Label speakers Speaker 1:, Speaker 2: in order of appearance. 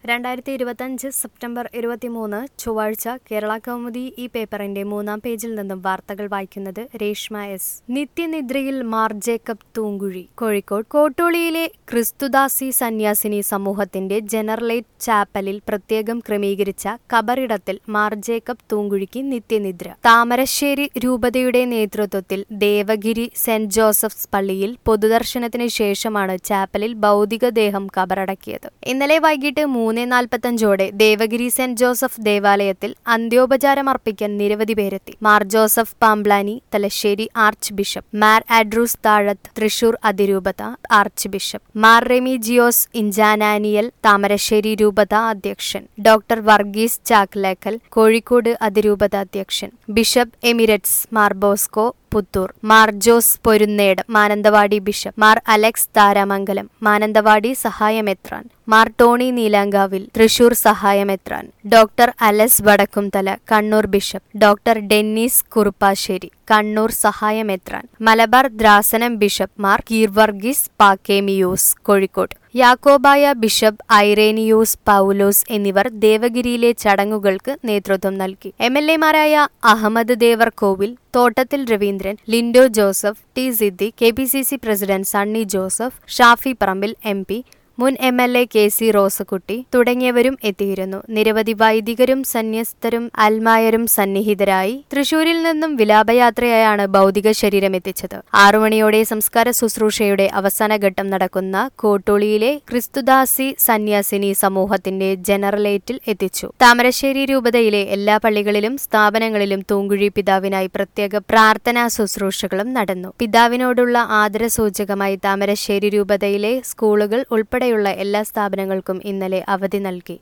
Speaker 1: രണ്ടായിരത്തി ഇരുപത്തഞ്ച് സെപ്റ്റംബർ ഇരുപത്തിമൂന്ന് ചൊവ്വാഴ്ച കേരള കൗമുദി ഈ പേപ്പറിന്റെ മൂന്നാം പേജിൽ നിന്നും വാർത്തകൾ വായിക്കുന്നത് രേഷ്മ എസ് നിത്യനിദ്രയിൽ മാർ ജേക്കബ് തൂങ്കുഴി കോഴിക്കോട് കോട്ടോളിയിലെ ക്രിസ്തുദാസി സന്യാസിനി സമൂഹത്തിന്റെ ജനറലേറ്റ് ചാപ്പലിൽ പ്രത്യേകം ക്രമീകരിച്ച കബറിടത്തിൽ മാർ ജേക്കബ് തൂങ്കുഴിക്ക് നിത്യനിദ്ര താമരശ്ശേരി രൂപതയുടെ നേതൃത്വത്തിൽ ദേവഗിരി സെന്റ് ജോസഫ്സ് പള്ളിയിൽ പൊതുദർശനത്തിന് ശേഷമാണ് ചാപ്പലിൽ ഭൗതികദേഹം കബറടക്കിയത് ഇന്നലെ വൈകിട്ട് മൂന്ന് നാൽപ്പത്തഞ്ചോടെ ദേവഗിരി സെന്റ് ജോസഫ് ദേവാലയത്തിൽ അന്ത്യോപചാരം അർപ്പിക്കാൻ നിരവധി പേരെത്തി മാർ ജോസഫ് പാംബ്ലാനി തലശ്ശേരി ആർച്ച് ബിഷപ്പ് മാർ ആഡ്രൂസ് താഴത്ത് തൃശൂർ അതിരൂപത archbishop Mar Remigiose Inchananiyil Thamarassery രൂപത അധ്യക്ഷൻ ഡോക്ടർ വർഗീസ് ചാക്ലേക്കൽ കോഴിക്കോട് അതിരൂപത അധ്യക്ഷൻ bishop emeritus Mar Bosco Puthur Mar Jose Porunnedom Mananthavady bishop Mar Alex Tharamangalam Mananthavady സഹായമെത്രാൻ മാർ ടോണി നീലാങ്കാവിൽ തൃശൂർ സഹായമെത്രാൻ doctor Alex Vadakkumthala Kannur bishop doctor Dennis Kurupassery Kannur സഹായമെത്രാൻ മലബാർ ദ്രാസനം ബിഷപ്പ് മാർ കീർവർഗീസ് പാക്കേമിയൂസ് കോഴിക്കോട് യാക്കോബായ ബിഷപ്പ് ഐറേനിയൂസ് പൗലോസ് എന്നിവർ ദേവഗിരിയിലെ ചടങ്ങുകൾക്ക് നേതൃത്വം നൽകി എം എൽ എമാരായ Ahammed Devarkovil Thottathil Raveendran Lindo Joseph T Siddique K P C C president Sunny Joseph Shafi Parambil M P മുൻ M L A K C Rosakutty തുടങ്ങിയവരും എത്തിയിരുന്നു നിരവധി വൈദികരും സന്യസ്തരും അൽമായരും സന്നിഹിതരായി തൃശൂരിൽ നിന്നും വിലാപയാത്രയായാണ് ഭൗതിക ശരീരം എത്തിച്ചത് ആറുമണിയോടെ സംസ്കാര ശുശ്രൂഷയുടെ അവസാന ഘട്ടം നടക്കുന്ന കോട്ടോളിയിലെ ക്രിസ്തുദാസി സന്യാസിനി സമൂഹത്തിന്റെ ജനറലേറ്റിൽ എത്തിച്ചു താമരശ്ശേരി രൂപതയിലെ എല്ലാ പള്ളികളിലും സ്ഥാപനങ്ങളിലും തൂങ്കുഴി പിതാവിനായി പ്രത്യേക പ്രാർത്ഥനാ ശുശ്രൂഷകളും നടന്നു പിതാവിനോടുള്ള ആദരസൂചകമായി താമരശ്ശേരി രൂപതയിലെ സ്കൂളുകൾ ഉൾപ്പെടെ ഉൾപ്പെടെയുള്ള എല്ലാ സ്ഥാപനങ്ങൾക്കും ഇന്നലെ അവധി നൽകി